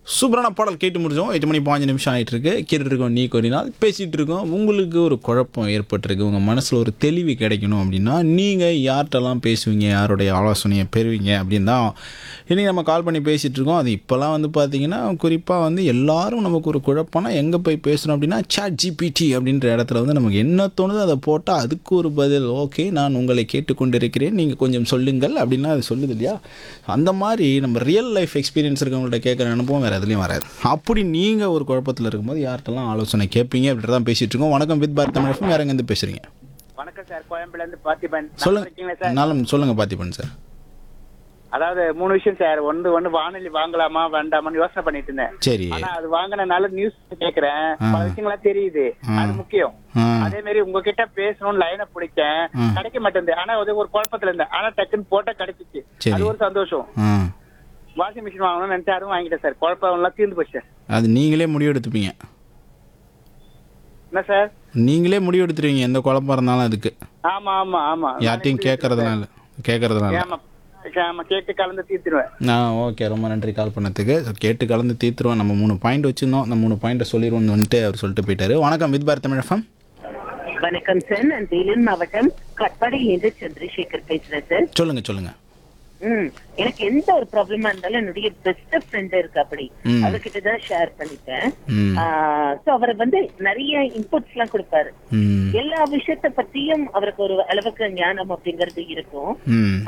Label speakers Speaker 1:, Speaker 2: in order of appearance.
Speaker 1: சூப்பரான பாடல் கேட்டு முடிச்சோம் எட்டு மணி பாஞ்சு நிமிஷம் ஆயிட்டு இருக்கு கேட்டுட்டு இருக்கோம் நீ கொரினால் பேசிகிட்டு இருக்கோம் உங்களுக்கு ஒரு குழப்பம் ஏற்பட்டிருக்கு உங்கள் மனசில் ஒரு தெளிவு கிடைக்கணும் அப்படின்னா நீங்கள் யார்கிட்டலாம் பேசுவீங்க யாருடைய ஆலோசனையை பெறுவீங்க அப்படின்னு தான் இன்றைக்கி நம்ம கால் பண்ணி பேசிகிட்டு இருக்கோம் அது இப்போல்லாம் வந்து பார்த்தீங்கன்னா குறிப்பாக வந்து எல்லாரும் நமக்கு ஒரு குழப்பம்னா எங்கே போய் பேசுகிறோம் அப்படின்னா சாட் ஜிபிடி அப்படின்ற இடத்துல வந்து நமக்கு என்ன தோணுதோ அதை போட்டால் அதுக்கு ஒரு பதில் ஓகே நான் உங்களை கேட்டுக்கொண்டிருக்கிறேன் நீங்கள் கொஞ்சம் சொல்லுங்கள் அப்படின்னா அது சொல்லுது இல்லையா அந்த மாதிரி நம்ம ரியல் லைஃப் எக்ஸ்பீரியன்ஸ் இருக்கவங்கள்ட்ட கேட்குற அனுபவம் வேறு எதுலேயும் வராது அப்படி நீங்கள் ஒரு குழப்பத்தில் இருக்கும்போது யார்கிட்டலாம் ஆலோசனை கேட்பீங்க அப்படி தான் பேசிகிட்டு இருக்கோம் வணக்கம் வித் பாரத் தமிழ் யார் எங்கேருந்து பேசுகிறீங்க
Speaker 2: வணக்கம் சார் கோயம்புல இருந்து பார்த்திபன் நல்லா
Speaker 1: சொல்லுங்க
Speaker 2: இருக்கீங்களா சார்
Speaker 1: நாளும் சொல்லுங்கள் பார்த்திபன் சார்
Speaker 2: அதாவது மூணு விஷயம் சார் ஒன்று ஒன்று வானொலி வாங்கலாமா வேண்டாமான்னு யோசனை பண்ணிட்டு இருந்தேன்
Speaker 1: சரி
Speaker 2: ஆனா அது வாங்கினனால நியூஸ் கேக்குறேன்
Speaker 1: ஆ.
Speaker 2: பல விஷயங்கள்லாம் தெரியுது அது முக்கியம்
Speaker 1: ஆ
Speaker 2: அதே மாதிரி உங்ககிட்ட பேசணும்னு லைனை பிடிச்சேன்
Speaker 1: ம்.
Speaker 2: கிடைக்க மாட்டேங்குது ஆனா அது ஒரு குழப்பத்துல இருந்தேன் ஆனா டக்குன்னு போட்டா கிடைச்சிச்சு
Speaker 1: சரி.
Speaker 2: அது ஒரு சந்தோஷம்
Speaker 1: ஆ
Speaker 2: வாஷிங் மிஷின் வாங்கணும்னு நினைச்சு அதுவும் வாங்கிட்டேன் சார் குழப்பம் எல்லாம் தீர்ந்து போச்சு சார்
Speaker 1: அது நீங்களே முடிவு எடுத்துப்பீங்க
Speaker 2: என்ன சார்
Speaker 1: நீங்களே முடிவு எடுத்துருவீங்க எந்த குழப்பம் இருந்தாலும் அதுக்கு
Speaker 2: ஆமா ஆமா ஆமா
Speaker 1: யார்ட்டையும் கேட்கறதுனால கேட்கறதுனால
Speaker 2: ஆமா ஆமா கேட்டு கலந்து தீர்த்துருவேன்
Speaker 1: ஆ ஓகே ரொம்ப நன்றி கால் பண்ணதுக்கு So, கேட்டு கலந்து தீர்த்துருவோம் நம்ம மூணு பாயிண்ட் வச்சுருந்தோம் அந்த மூணு பாயிண்ட்டை சொல்லிடுவோம்னு வந்துட்டு அவர் சொல்லிட்டு போயிட்டாரு வணக்கம் வித் பாரத் தமிழகம்
Speaker 3: வணக்கம் சார் நான் வேலூர் மாவட்டம் கட்பாடியிலிருந்து சந்திரசேகர் பேசுறேன் சார்
Speaker 1: சொல்லுங்க சொல்லுங்க
Speaker 3: ம் எனக்கு எந்த ஒரு ப்ராப்ளமா இருந்தாலும் என்னுடைய பெஸ்ட் ஃப்ரெண்ட் இருக்கு அப்படி
Speaker 1: ம்.
Speaker 3: அவர்கிட்ட தான் ஷேர் பண்ணிப்பேன்
Speaker 1: ம்
Speaker 3: சோ அவர் வந்து நிறைய இன்புட்ஸ் எல்லாம் கொடுப்பாரு
Speaker 1: ம்
Speaker 3: எல்லா விஷயத்த பத்தியும் அவருக்கு ஒரு அளவுக்கு ஞானம் அப்படிங்கறது இருக்கும்
Speaker 1: ம்